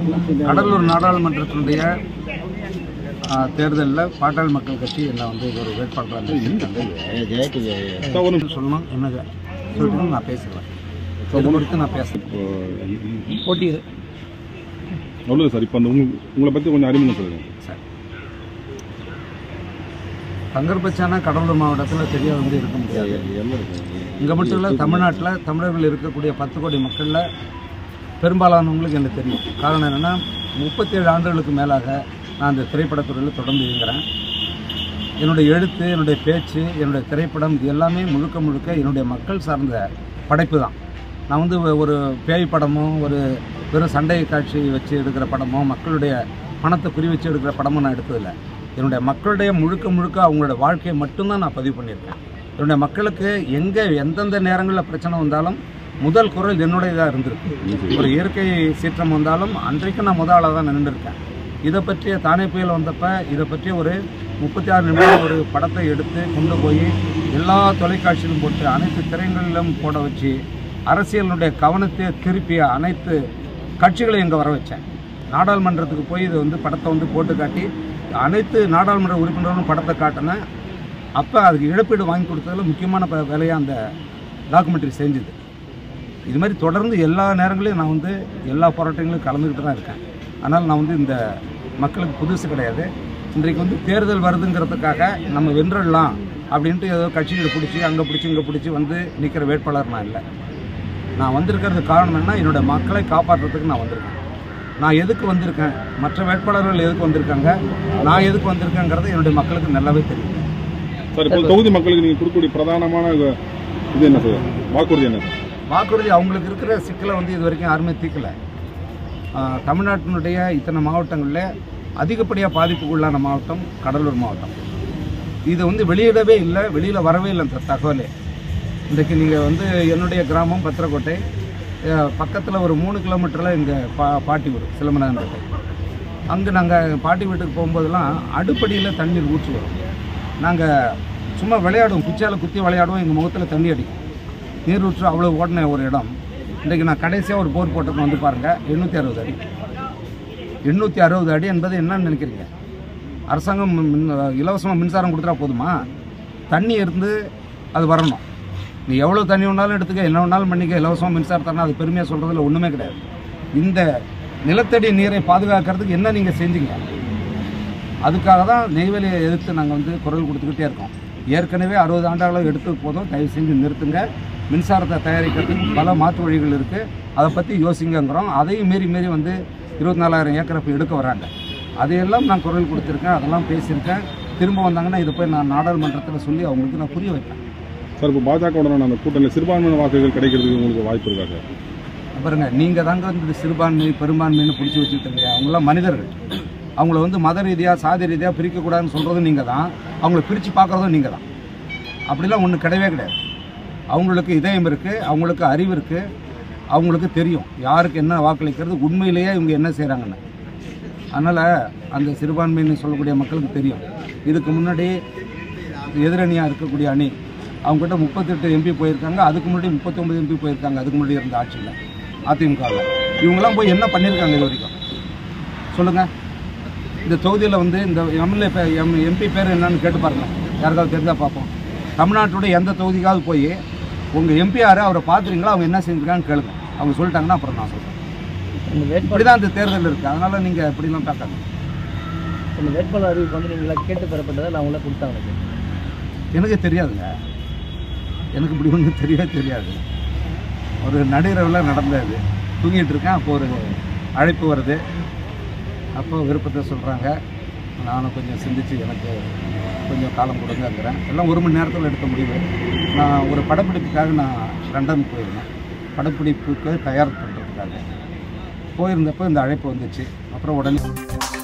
கடலூர் நாடாளுமன்றத்தினுடைய தேர்தலில் பாட்டாளி மக்கள் கட்சி என்னை வந்து ஒரு வேட்பாளராக சொல்லணும் என்னங்க சொல்லிட்டு நான் பேசுவேன் இது குறித்து நான் பேசுகிறேன் போட்டி அவ்வளோ சார் இப்போ அந்த உங்க உங்களை பற்றி கொஞ்சம் அறிமுகம் சொல்லுங்கள் சார் தங்கர்பச்சானா கடலூர் மாவட்டத்தில் தெரியாத வந்து இருக்க முடியாது இங்கே மட்டும் இல்லை தமிழ்நாட்டில் தமிழர்கள் இருக்கக்கூடிய பத்து கோடி மக்களில் பெரும்பாலானவங்களுக்கு எனக்கு தெரியும் காரணம் என்னென்னா முப்பத்தேழு ஆண்டுகளுக்கு மேலாக நான் அந்த திரைப்படத்துறையில் தொடர்ந்து இயங்குகிறேன் என்னுடைய எழுத்து என்னுடைய பேச்சு என்னுடைய திரைப்படம் இது எல்லாமே முழுக்க முழுக்க என்னுடைய மக்கள் சார்ந்த படைப்பு தான் நான் வந்து ஒ- ஒரு பேய் படமோ ஒரு வெறும் சண்டை காட்சி வச்சு எடுக்கிற படமோ மக்களுடைய பணத்தை குறி வச்சு எடுக்கிற படமோ நான் எடுத்ததில்லை என்னுடைய மக்களுடைய முழுக்க முழுக்க அவங்களோட வாழ்க்கையை மட்டும்தான் நான் பதிவு பண்ணியிருக்கேன் என்னுடைய மக்களுக்கு எங்கே எந்தெந்த நேரங்களில் பிரச்சனை வந்தாலும் முதல் குரல் என்னுடையதாக இருந்திருக்கு ஒரு இயற்கை சீற்றம் வந்தாலும் அன்றைக்கு நான் முதல் ஆளாக தான் நின்றுருக்கேன் இதை பற்றிய தானே புயல் வந்தப்ப இதை பற்றிய ஒரு முப்பத்தி ஆறு நிமிடம் ஒரு படத்தை எடுத்து கொண்டு போய் எல்லா தொலைக்காட்சியிலும் போட்டு அனைத்து திரைகளிலும் போட வச்சு அரசியலினுடைய கவனத்தை திருப்பிய அனைத்து கட்சிகளையும் இங்கே வர வச்சேன் நாடாளுமன்றத்துக்கு போய் இதை வந்து படத்தை வந்து போட்டு காட்டி அனைத்து நாடாளுமன்ற உறுப்பினர்களும் படத்தை காட்டினேன் அப்போ அதுக்கு இழப்பீடு வாங்கி கொடுத்ததுல முக்கியமான ப- வேலையாக அந்த டாக்குமெண்ட்ரி செஞ்சுது இது மாதிரி தொடர்ந்து எல்லா நேரங்களையும் நான் வந்து எல்லா போராட்டங்களையும் கலந்துக்கிட்டு தான் இருக்கேன் ஆனால் நான் வந்து இந்த மக்களுக்கு புதுசு கிடையாது இன்றைக்கு வந்து தேர்தல் வருதுங்கிறதுக்காக நம்ம வென்றடலாம் அப்படின்ட்டு ஏதோ கட்சிகளை பிடிச்சி அங்கே பிடிச்சி இங்கே பிடிச்சி வந்து நிற்கிற வேட்பாளர் நான் இல்லை நான் வந்திருக்கிறதுக்கு காரணம் என்ன என்னோட மக்களை காப்பாற்றுறதுக்கு நான் வந்திருக்கேன் நான் எதுக்கு வந்திருக்கேன் மற்ற வேட்பாளர்கள் எதுக்கு வந்திருக்காங்க நான் எதுக்கு வந்திருக்கேங்கிறது என்னுடைய மக்களுக்கு நல்லாவே தெரியும் சார் இப்போ தொகுதி மக்களுக்கு நீங்கள் கொடுக்கக்கூடிய பிரதானமான இது- இது என்ன சார் வாக்குறுதி என்ன சார் வாக்குறுதி அவங்களுக்கு இருக்கிற சிக்கலை வந்து இது வரைக்கும் யாருமே தீர்க்கல ஆஹ், தமிழ்நாட்டினுடைய இத்தனை மாவட்டங்களில் அதிகப்படியாக பாதிப்புக்குள்ளான மாவட்டம் கடலூர் மாவட்டம் இது வந்து வெளியிடவே இல்லை வெளியில் வரவே இல்லை அந்த தகவலே இன்றைக்கு நீங்கள் வந்து என்னுடைய கிராமம் பத்திரக்கோட்டை பக்கத்தில் ஒரு மூணு கிலோமீட்டரில் இங்கே பா பாட்டி ஊர் சிலம்பநாதன்பேட்டை அங்கே நாங்கள் பாட்டி வீட்டுக்கு போகும்போதெல்லாம் அடுப்படியில் தண்ணீர் ஊற்றி வரும் நாங்கள் சும்மா விளையாடுவோம் குச்சியால் குத்தி விளையாடுவோம் எங்கள் முகத்தில் தண்ணி அடிக்கும் நீர் ஊற்று அவ்வளோ ஓடின ஒரு இடம் இன்றைக்கு நான் கடைசியாக ஒரு போர் போட்டது வந்து பாருங்கள் எண்ணூற்றி அறுபது அடி எண்ணூற்றி அறுபது அடி என்பது என்னன்னு நினைக்கிறீங்க அரசாங்கம் மின் இலவசமாக மின்சாரம் கொடுத்துட்டா போதுமா தண்ணி இருந்து அது வரணும் நீ எவ்வளோ தண்ணி வேணாலும் எடுத்துக்க என்ன வேணாலும் பண்ணிக்க இலவசமாக மின்சாரம் தரணும் அது பெருமையாக சொல்கிறதுல ஒன்றுமே கிடையாது இந்த நிலத்தடி நீரை பாதுகாக்கிறதுக்கு என்ன நீங்கள் செஞ்சீங்க அதுக்காக தான் நெய்வேலியை எதிர்த்து நாங்கள் வந்து குரல் கொடுத்துக்கிட்டே இருக்கோம் ஏற்கனவே அறுபது ஆண்டாகளும் எடுத்து போதும் தயவு செஞ்சு நிறுத்துங்க மின்சாரத்தை தயாரிக்கிறதுக்கு பல மாற்று வழிகள் இருக்குது அதை பற்றி யோசிங்கங்கிறோம் அதையும் மீறி மீறி வந்து இருபத்தி நாலாயிரம் ஏக்கரை இப்போ எடுக்க வராங்க அதையெல்லாம் நான் குரல் கொடுத்துருக்கேன் அதெல்லாம் பேசியிருக்கேன் திரும்ப வந்தாங்கன்னா இதை போய் நான் நாடாளுமன்றத்தில் சொல்லி அவங்களுக்கு நான் புரிய வைப்பேன் சார் இப்போ பாஜகவுடனான அந்த கூட்டணியில் சிறுபான்மையின வாக்குகள் கிடைக்கிறதுக்கு உங்களுக்கு வாய்ப்பு இருக்கா சார் பாருங்க நீங்கள் தாங்க வந்து இந்த சிறுபான்மை பெரும்பான்மைன்னு பிடிச்சி வச்சுக்கிட்டீங்க அவங்களாம் மனிதர்கள் அவங்கள வந்து மத ரீதியாக சாதி ரீதியாக பிரிக்கக்கூடாதுன்னு சொல்கிறதும் நீங்கள் தான் அவங்கள பிரித்து பார்க்குறதும் நீங்கள் தான் அப்படிலாம் ஒன்றும் கிடையவே கிடையாது அவங்களுக்கு இதயம் இருக்குது அவங்களுக்கு அறிவு இருக்குது அவங்களுக்கு தெரியும் யாருக்கு என்ன வாக்களிக்கிறது உண்மையிலேயே இவங்க என்ன செய்கிறாங்கன்னு அதனால் அந்த சிறுபான்மைன்னு சொல்லக்கூடிய மக்களுக்கு தெரியும் இதுக்கு முன்னாடி எதிரணியாக இருக்கக்கூடிய அணி அவங்ககிட்ட முப்பத்தெட்டு எம்பி போயிருக்காங்க அதுக்கு முன்னாடி முப்பத்தொம்பது எம்பி போயிருக்காங்க அதுக்கு முன்னாடி இருந்த ஆட்சியில் அதிமுகவில் இவங்கெல்லாம் போய் என்ன பண்ணியிருக்காங்க இது வரைக்கும் சொல்லுங்கள் இந்த தொகுதியில் வந்து இந்த எம்எல்ஏ பே எம் எம்பி பேர் என்னன்னு கேட்டு பாருங்க யாருக்காவது தெரிஞ்சால் பார்ப்போம் தமிழ்நாட்டுடைய எந்த தொகுதிக்காவது போய் உங்கள் எம்பி யார் அவரை பார்த்துறீங்களா அவங்க என்ன செஞ்சுருக்காங்கன்னு கேளுங்க அவங்க சொல்லிட்டாங்கன்னா அப்புறம் நான் சொல்கிறேன் இந்த வேட்பாளர் இப்படி தான் இந்த தேர்தல் இருக்குது அதனால் நீங்கள் இப்படிலாம் பார்க்காங்க இந்த வேட்பாளர் அறிவிப்பு வந்து நீங்களா கேட்டு பெறப்பட்டதா இல்லை அவங்களே கொடுத்தாங்க எனக்கு தெரியாதுங்க எனக்கு இப்படி ஒன்றும் தெரியவே தெரியாது ஒரு நடுஇரவில் நடந்தது தூங்கிட்டு இருக்கேன் அப்போ ஒரு அழைப்பு வருது அப்போ விருப்பத்தை சொல்கிறாங்க நானும் கொஞ்சம் சிந்திச்சு எனக்கு கொஞ்சம் காலம் கொடுங்கங்கிறேன் எல்லாம் ஒரு மணி நேரத்தில் எடுத்த முடிவு நான் ஒரு படப்பிடிப்புக்காக நான் லண்டன் போயிருந்தேன் படப்பிடிப்புக்கு தயார் பண்ணுறதுக்காக போயிருந்தப்போ இந்த அழைப்பு வந்துச்சு அப்புறம் உடனே